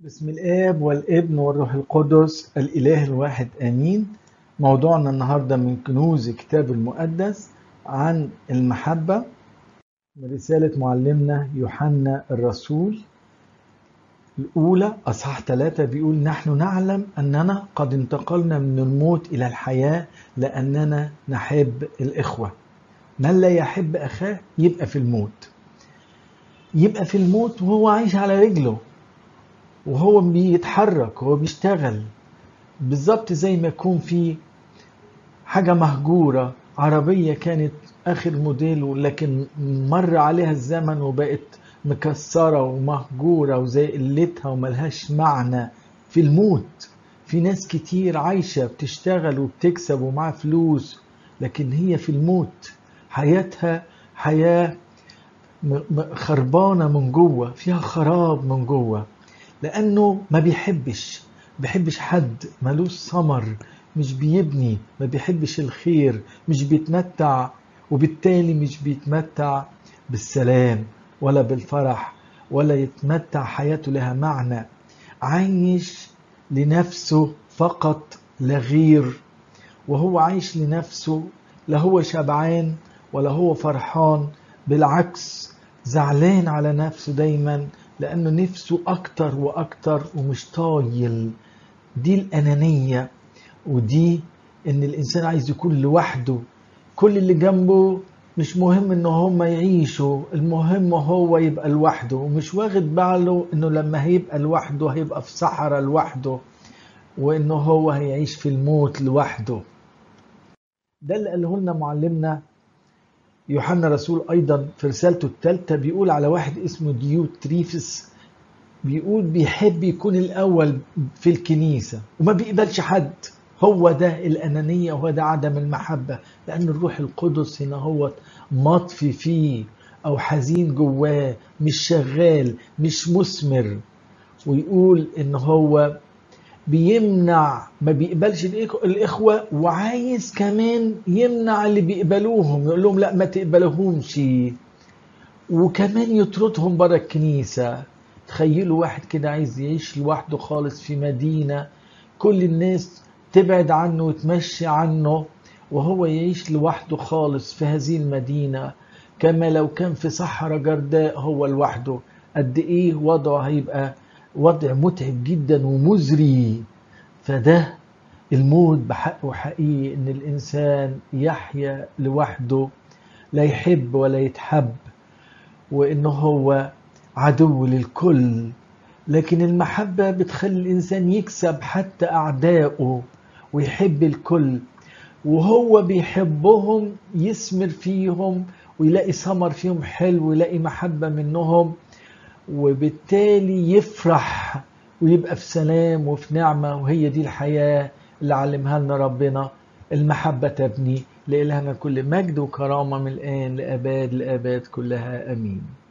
بسم الآب والابن والروح القدس الإله الواحد آمين موضوعنا النهاردة من كنوز الكتاب المقدس عن المحبة من رسالة معلمنا يوحنا الرسول الأولى أصحاح ثلاثة بيقول نحن نعلم أننا قد انتقلنا من الموت إلى الحياة لأننا نحب الإخوة من لا يحب أخاه يبقى في الموت يبقى في الموت وهو عايش على رجله وهو بيتحرك وهو بيشتغل بالظبط زي ما يكون في حاجة مهجورة عربية كانت آخر موديل لكن مر عليها الزمن وبقت مكسرة ومهجورة وزي قلتها وملهاش معنى في الموت في ناس كتير عايشة بتشتغل وبتكسب ومعاها فلوس لكن هي في الموت حياتها حياة خربانة من جوه فيها خراب من جوه لانه ما بيحبش بيحبش حد ملوش ثمر مش بيبني ما بيحبش الخير مش بيتمتع وبالتالي مش بيتمتع بالسلام ولا بالفرح ولا يتمتع حياته لها معنى عايش لنفسه فقط لا غير وهو عايش لنفسه لا هو شبعان ولا هو فرحان بالعكس زعلان على نفسه دايما لأنه نفسه أكتر وأكتر ومش طايل دي الأنانية ودي إن الإنسان عايز يكون لوحده كل اللي جنبه مش مهم إن هم يعيشوا المهم هو يبقى لوحده ومش واخد باله إنه لما هيبقى لوحده هيبقى في صحراء لوحده وإنه هو هيعيش في الموت لوحده ده اللي قاله لنا معلمنا يوحنا رسول ايضا في رسالته الثالثه بيقول على واحد اسمه ديوتريفس بيقول بيحب يكون الاول في الكنيسه وما بيقبلش حد هو ده الانانيه وهو ده عدم المحبه لان الروح القدس هنا هو مطفي فيه او حزين جواه مش شغال مش مثمر ويقول ان هو بيمنع ما بيقبلش الإخوة وعايز كمان يمنع اللي بيقبلوهم يقول لهم لا ما تقبلوهمش وكمان يطردهم بره الكنيسة تخيلوا واحد كده عايز يعيش لوحده خالص في مدينة كل الناس تبعد عنه وتمشي عنه وهو يعيش لوحده خالص في هذه المدينة كما لو كان في صحراء جرداء هو لوحده قد ايه وضعه هيبقى وضع متعب جدا ومزري فده الموت بحقه حقيقي ان الانسان يحيا لوحده لا يحب ولا يتحب وانه هو عدو للكل لكن المحبة بتخلي الانسان يكسب حتى اعدائه ويحب الكل وهو بيحبهم يثمر فيهم ويلاقي ثمر فيهم حلو ويلاقي محبة منهم وبالتالي يفرح ويبقى في سلام وفي نعمة وهي دي الحياة اللي علمها لنا ربنا المحبة تبني لإلهنا كل مجد وكرامة من الآن لأباد لأباد كلها أمين